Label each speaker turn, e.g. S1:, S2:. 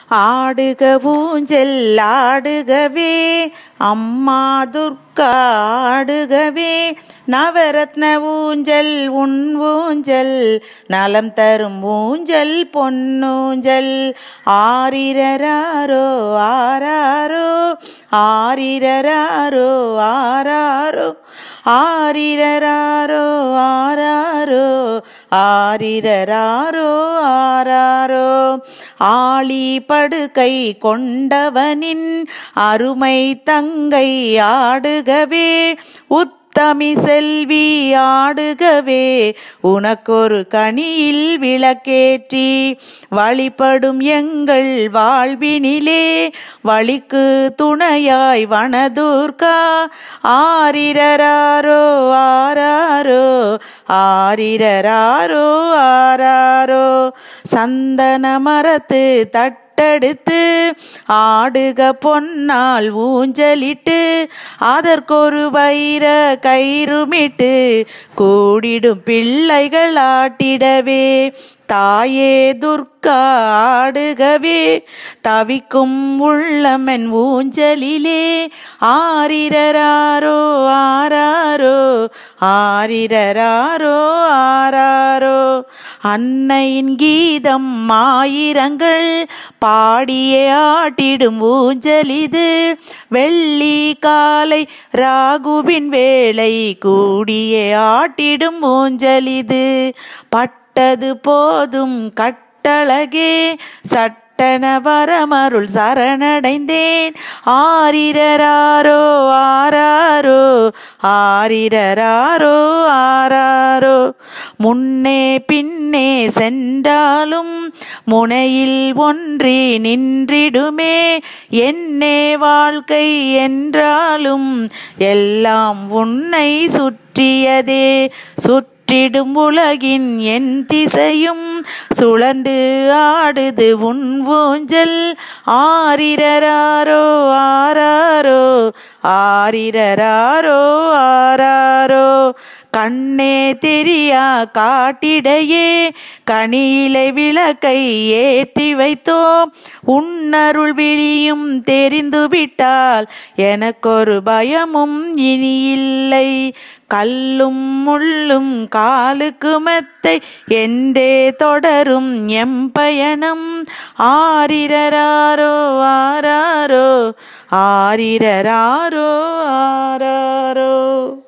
S1: ஆடுக ஊஞ்சல் ஆடுகவே அம்மா துர்க்கா ஆடுகவே நவரத்ன ஊஞ்சல் உன் ஊஞ்சல் நலம் தரும் ஊஞ்சல் பொன்னூஞ்சல் ஆரிரராரோ ஆராரோ ஆரிரராரோ ஆராரோ ஆரிரராரோ ஆராரோ ஆரிரராரோ ஆராரோ ஆளி படுக்கை கொண்டவனின் அருமை தங்கை ஆடுகவே உத்தமி செல்வி ஆடுகவே உனக்கொரு கனியில் விளக்கேற்றி வழிபடும் எங்கள் வாழ்வினிலே வழிக்கு துணையாய் வனதுர்கா ஆரிரராரோ ஆராரோ ஆரிரராரோ ஆராரோ சந்தன மரத்து தட்டெடுத்து ஆடுக பொன்னால் ஊஞ்சலிட்டு அதற்கொரு வைர கயிறுமிட்டு கூடிடும் பிள்ளைகள் ஆட்டிடவே தாயே துர்க்கா ஆடுகவே தவிக்கும் உள்ளமென் ஊஞ்சலிலே ஆரிரராரோ ஆராரோ ஆரிரராரோ ஆராரோ அன்னையின் கீதம் ஆயிரங்கள் பாடியே ஆட்டிடும் ஊஞ்சலிது வெள்ளி காலை ராகுவின் வேளை கூடியே ஆட்டிடும் ஊஞ்சலிது பட்டது போதும் கட்டழகே சட்டன வரமருள் சரணடைந்தேன் ஆரிரராரோ ஆராரோ ஆரிரராரோ ஆராரோ முன்னே பின்னே சென்றாலும் முனையில் ஒன்றி நின்றிடுமே என்னே வாழ்க்கை என்றாலும் எல்லாம் உன்னை சுற்றியதே சுற்றி சுற்றிடும் உலகின் என் திசையும் சுழந்து ஆடுது உன் ஊஞ்சல் ஆரிரராரோ ஆராரோ ஆரிரராரோ ஆராரோ கண்ணே தெரியா காட்டிடையே கனியிலை விளக்கை ஏற்றி வைத்தோம் உன்னருள் விழியும் தெரிந்துவிட்டால் எனக்கொரு பயமும் இனி இல்லை கல்லும் முள்ளும் காலுக்கு மெத்தை என்றே தொடரும் எம் பயணம் ஆரிரராரோ ஆராரோ ஆரிரராரோ ஆராரோ